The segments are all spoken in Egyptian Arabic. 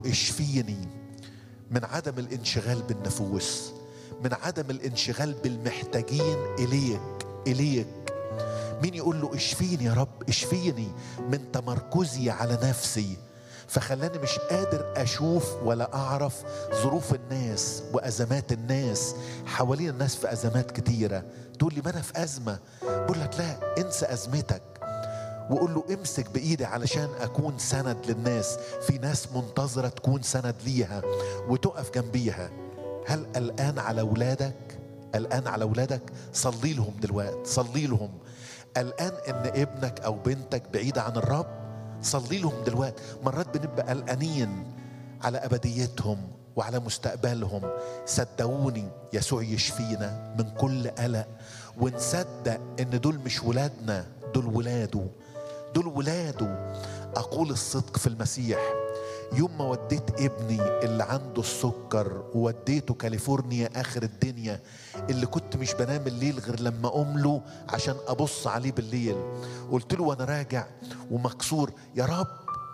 اشفيني من عدم الانشغال بالنفوس من عدم الانشغال بالمحتاجين اليك اليك مين يقول له اشفيني يا رب اشفيني من تمركزي على نفسي فخلاني مش قادر اشوف ولا اعرف ظروف الناس وازمات الناس حوالين الناس في ازمات كتيره تقول لي ما انا في ازمه بقول لك لا انسى ازمتك وقول له امسك بايدي علشان اكون سند للناس في ناس منتظره تكون سند ليها وتقف جنبيها هل قلقان على اولادك قلقان على اولادك صلي لهم دلوقتي صلي لهم قلقان ان ابنك او بنتك بعيده عن الرب صلي لهم دلوقتي مرات بنبقى قلقانين على ابديتهم وعلى مستقبلهم صدقوني يسوع يشفينا من كل قلق ونصدق ان دول مش ولادنا دول ولاده دول ولاده اقول الصدق في المسيح يوم ما وديت ابني اللي عنده السكر ووديته كاليفورنيا اخر الدنيا اللي كنت مش بنام الليل غير لما اقوم له عشان ابص عليه بالليل قلت له وانا راجع ومكسور يا رب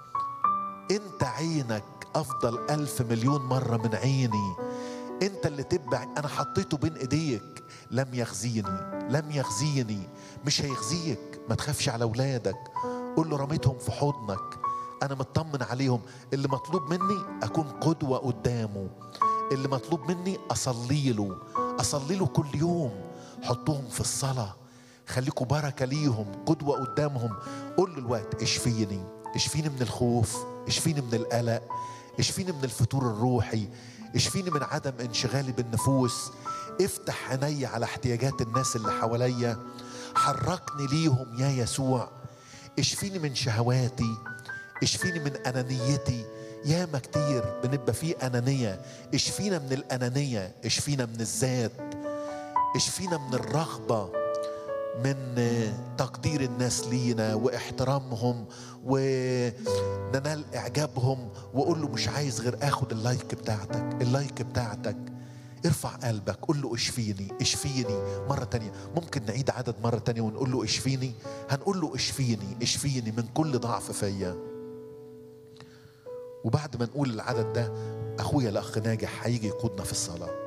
انت عينك افضل الف مليون مره من عيني انت اللي تبع انا حطيته بين ايديك لم يخزيني لم يخزيني مش هيخزيك ما تخافش على اولادك قول له رميتهم في حضنك انا مطمن عليهم اللي مطلوب مني اكون قدوه قدامه اللي مطلوب مني اصلي له اصلي له كل يوم حطهم في الصلاه خليكوا بركه ليهم قدوه قدامهم قول له الوقت اشفيني اشفيني من الخوف اشفيني من القلق اشفيني من الفتور الروحي اشفيني من عدم انشغالي بالنفوس افتح عيني على احتياجات الناس اللي حواليا حركني ليهم يا يسوع اشفيني من شهواتي اشفيني من انانيتي ياما كتير بنبقى فيه انانيه اشفينا من الانانيه اشفينا من الذات اشفينا من الرغبه من تقدير الناس لينا واحترامهم وننال اعجابهم واقول له مش عايز غير اخد اللايك بتاعتك اللايك بتاعتك ارفع قلبك قول له اشفيني اشفيني مرة تانية ممكن نعيد عدد مرة تانية ونقول له اشفيني هنقول له اشفيني اشفيني من كل ضعف فيا وبعد ما نقول العدد ده اخويا الاخ ناجح هيجي يقودنا في الصلاه